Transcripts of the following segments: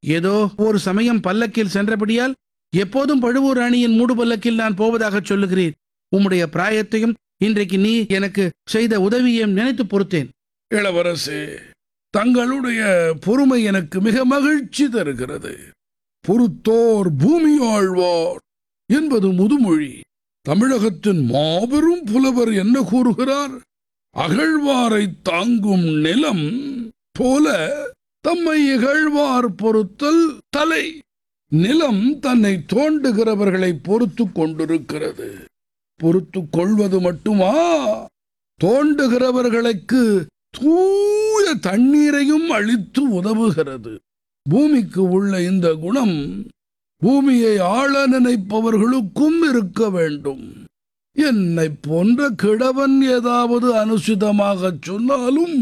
ஏதோ ஒரு சமயம் பல்லக்கில் சென்றபடியால் எப்போதும் பழுவூர் ராணியின் மூடு பல்லக்கில் நான் போவதாகச் சொல்லுகிறீர் உம்முடைய பிராயத்தையும் இன்றைக்கு நீ எனக்கு செய்த உதவியையும் நினைத்து பொறுத்தேன் இளவரசே தங்களுடைய பொறுமை எனக்கு மிக மகிழ்ச்சி தருகிறது பொறுத்தோர் பூமி ஆழ்வார் என்பது முதுமொழி தமிழகத்தின் மாபெரும் புலவர் என்ன கூறுகிறார் அகழ்வாரை தாங்கும் நிலம் போல தம்மை இகழ்வார் பொறுத்தல் தலை நிலம் தன்னை தோண்டுகிறவர்களை பொறுத்து கொண்டிருக்கிறது பொறுத்து கொள்வது மட்டுமா தோண்டுகிறவர்களுக்கு தூய தண்ணீரையும் அளித்து உதவுகிறது பூமிக்கு உள்ள இந்த குணம் பூமியை ஆள நினைப்பவர்களுக்கும் இருக்க வேண்டும் என்னை போன்ற கிழவன் ஏதாவது அனுசிதமாகச் சொன்னாலும்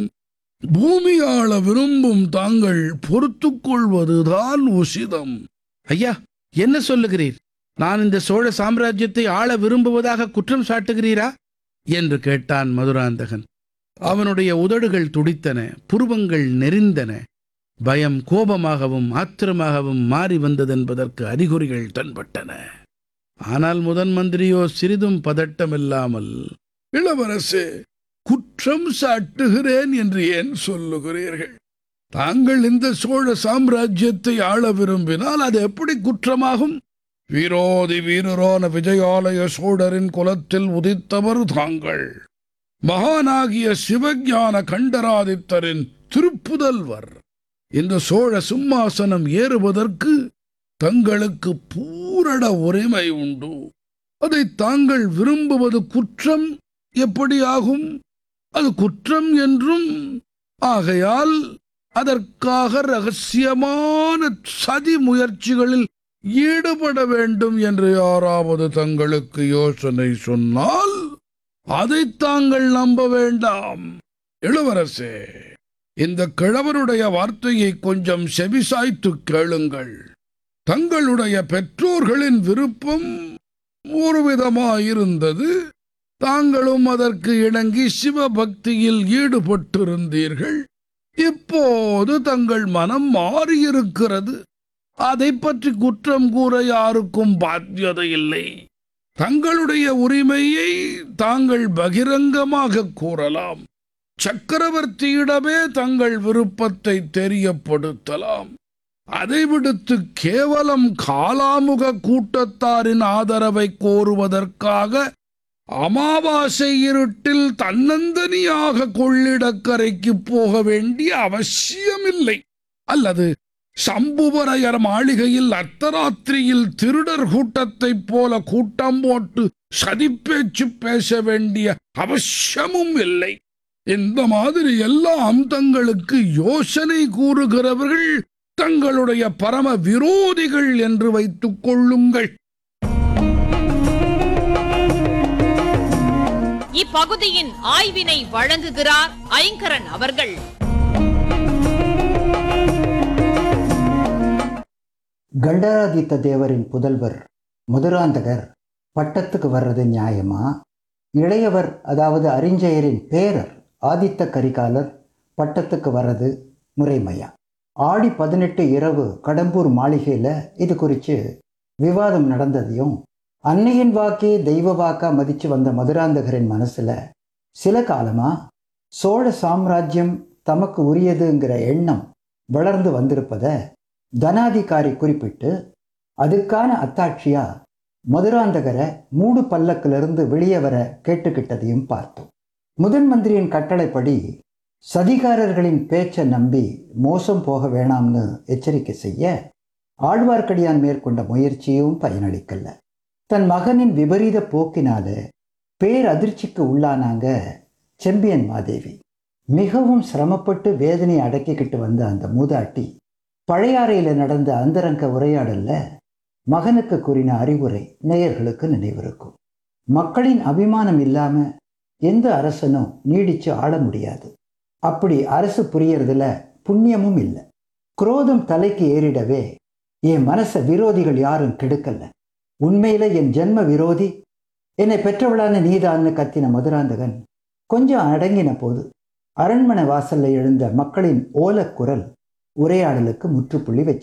பூமி ஆள விரும்பும் தாங்கள் பொறுத்துக் கொள்வதுதான் உசிதம் ஐயா என்ன சொல்லுகிறீர் நான் இந்த சோழ சாம்ராஜ்யத்தை ஆள விரும்புவதாக குற்றம் சாட்டுகிறீரா என்று கேட்டான் மதுராந்தகன் அவனுடைய உதடுகள் துடித்தன புருவங்கள் நெறிந்தன பயம் கோபமாகவும் ஆத்திரமாகவும் மாறி வந்ததென்பதற்கு அறிகுறிகள் தென்பட்டன ஆனால் முதன் மந்திரியோ சிறிதும் பதட்டமில்லாமல் இளவரசே குற்றம் சாட்டுகிறேன் என்று ஏன் சொல்லுகிறீர்கள் தாங்கள் இந்த சோழ சாம்ராஜ்யத்தை ஆள விரும்பினால் அது எப்படி குற்றமாகும் வீரோதி வீரரான விஜயாலய சோழரின் குலத்தில் உதித்தவர் தாங்கள் மகானாகிய சிவஞான கண்டராதித்தரின் திருப்புதல்வர் இந்த சோழ சிம்மாசனம் ஏறுவதற்கு தங்களுக்கு பூரண உரிமை உண்டு அதை தாங்கள் விரும்புவது குற்றம் எப்படி ஆகும் அது குற்றம் என்றும் ஆகையால் அதற்காக ரகசியமான சதி முயற்சிகளில் ஈடுபட வேண்டும் என்று யாராவது தங்களுக்கு யோசனை சொன்னால் அதை தாங்கள் நம்ப வேண்டாம் இளவரசே இந்த கிழவருடைய வார்த்தையை கொஞ்சம் செவிசாய்த்து கேளுங்கள் தங்களுடைய பெற்றோர்களின் விருப்பம் ஒரு விதமாயிருந்தது தாங்களும் அதற்கு இணங்கி சிவபக்தியில் ஈடுபட்டிருந்தீர்கள் இப்போது தங்கள் மனம் மாறியிருக்கிறது அதை பற்றி குற்றம் கூற யாருக்கும் பாத்தியதை இல்லை தங்களுடைய உரிமையை தாங்கள் பகிரங்கமாக கூறலாம் சக்கரவர்த்தியிடமே தங்கள் விருப்பத்தை தெரியப்படுத்தலாம் அதை விடுத்து கேவலம் காலாமுக கூட்டத்தாரின் ஆதரவை கோருவதற்காக அமாவாசை இருட்டில் தன்னந்தனியாக கொள்ளிடக்கரைக்கு போக வேண்டிய அவசியமில்லை அல்லது சம்புவரையர் மாளிகையில் அர்த்தராத்திரியில் திருடர் கூட்டத்தைப் போல கூட்டம் போட்டு சதிப்பேச்சு பேச வேண்டிய அவசியமும் இல்லை இந்த மாதிரி எல்லாம் தங்களுக்கு யோசனை கூறுகிறவர்கள் தங்களுடைய பரம விரோதிகள் என்று வைத்துக் கொள்ளுங்கள் இப்பகுதியின் ஆய்வினை வழங்குகிறார் ஐங்கரன் அவர்கள் கண்டராதித்த தேவரின் புதல்வர் மதுராந்தகர் பட்டத்துக்கு வர்றது நியாயமா இளையவர் அதாவது அறிஞ்சயரின் பேரர் ஆதித்த கரிகாலர் பட்டத்துக்கு வர்றது முறைமையா ஆடி பதினெட்டு இரவு கடம்பூர் மாளிகையில் இது குறித்து விவாதம் நடந்ததையும் அன்னையின் வாக்கே தெய்வ வாக்கா மதித்து வந்த மதுராந்தகரின் மனசில் சில காலமாக சோழ சாம்ராஜ்யம் தமக்கு உரியதுங்கிற எண்ணம் வளர்ந்து வந்திருப்பதை தனாதிகாரி குறிப்பிட்டு அதுக்கான அத்தாட்சியா மதுராந்தகரை மூடு பல்லக்கிலிருந்து வெளியே வர கேட்டுக்கிட்டதையும் பார்த்தோம் முதன் மந்திரியின் கட்டளைப்படி சதிகாரர்களின் பேச்சை நம்பி மோசம் போக வேணாம்னு எச்சரிக்கை செய்ய ஆழ்வார்க்கடியான் மேற்கொண்ட முயற்சியும் பயனளிக்கல தன் மகனின் விபரீத போக்கினால பேரதிர்ச்சிக்கு உள்ளானாங்க செம்பியன் மாதேவி மிகவும் சிரமப்பட்டு வேதனை அடக்கிக்கிட்டு வந்த அந்த மூதாட்டி பழையாறையில் நடந்த அந்தரங்க உரையாடல்ல மகனுக்கு கூறின அறிவுரை நேயர்களுக்கு நினைவிருக்கும் மக்களின் அபிமானம் இல்லாம எந்த அரசனும் நீடிச்சு ஆள முடியாது அப்படி அரசு புரியறதுல புண்ணியமும் இல்லை குரோதம் தலைக்கு ஏறிடவே என் மனச விரோதிகள் யாரும் கெடுக்கல உண்மையில என் ஜென்ம விரோதி என்னை பெற்றவளான நீதான்னு கத்தின மதுராந்தகன் கொஞ்சம் அடங்கின போது அரண்மனை வாசல்ல எழுந்த மக்களின் ஓலக்குரல் உரையாடலுக்கு முற்றுப்புள்ளி வச்சு